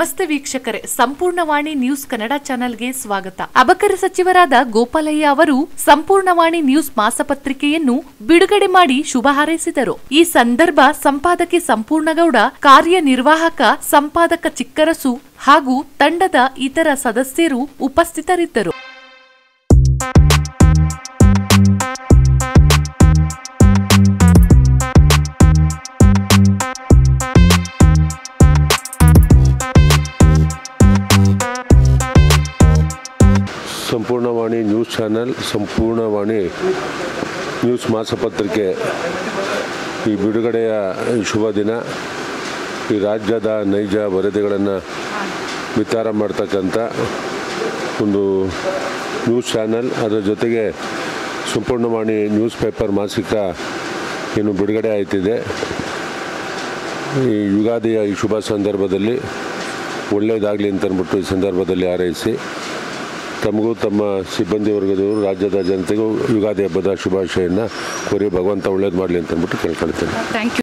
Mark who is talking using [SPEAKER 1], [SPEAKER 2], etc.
[SPEAKER 1] ನಮಸ್ತೆ ವೀಕ್ಷಕರೇ ಸಂಪೂರ್ಣವಾಣಿ ನ್ಯೂಸ್ ಕನ್ನಡ ಚಾನೆಲ್ಗೆ ಸ್ವಾಗತ ಅಬಕಾರಿ ಸಚಿವರಾದ ಗೋಪಾಲಯ್ಯ ಅವರು ಸಂಪೂರ್ಣವಾಣಿ ನ್ಯೂಸ್ ಮಾಸಪತ್ರಿಕೆಯನ್ನು ಬಿಡುಗಡೆ ಮಾಡಿ ಶುಭ ಹಾರೈಸಿದರು ಈ ಸಂದರ್ಭ ಸಂಪಾದಕಿ ಸಂಪೂರ್ಣಗೌಡ ಕಾರ್ಯನಿರ್ವಾಹಕ ಸಂಪಾದಕ ಚಿಕ್ಕರಸು ಹಾಗೂ ತಂಡದ ಇತರ ಸದಸ್ಯರು ಉಪಸ್ಥಿತರಿದ್ದರು
[SPEAKER 2] Sampoornavani news channel Sampoornavani news ಮಾಸಪತ್ರಿಕೆ ಈ ಬಿಡುಗಡೆಯ ಈ ಶುಭ ದಿನ ಈ ರಾಜ್ಯದ ನೈಜ ವರದಿಗಳನ್ನು ಬಿತ್ತಾರ ಮಾಡ್ತಕ್ಕಂಥ ಒಂದು ನ್ಯೂಸ್ ಚಾನೆಲ್ ಅದರ ಜೊತೆಗೆ ಸಂಪೂರ್ಣವಾಣಿ ನ್ಯೂಸ್ ಪೇಪರ್ ಮಾಸಿಕ ಏನು ಬಿಡುಗಡೆ ಆಯ್ತಿದೆ ಈ ಯುಗಾದಿಯ ಈ ಶುಭ ಸಂದರ್ಭದಲ್ಲಿ ಒಳ್ಳೆಯದಾಗಲಿ ಅಂತ ಅಂದ್ಬಿಟ್ಟು ಈ ಸಂದರ್ಭದಲ್ಲಿ ಹಾರೈಸಿ ತಮಗೂ ತಮ್ಮ ಸಿಬ್ಬಂದಿ ವರ್ಗದವರು ರಾಜ್ಯದ ಜನತೆಗೂ ಯುಗಾದಿ ಹಬ್ಬದ ಶುಭಾಶಯನ ಕೋರಿ ಭಗವಂತ ಒಳ್ಳೇದು ಮಾಡಲಿ ಅಂತ ಅಂದ್ಬಿಟ್ಟು ಕೇಳ್ಕೊಳ್ತೇನೆ
[SPEAKER 1] ಥ್ಯಾಂಕ್ ಯು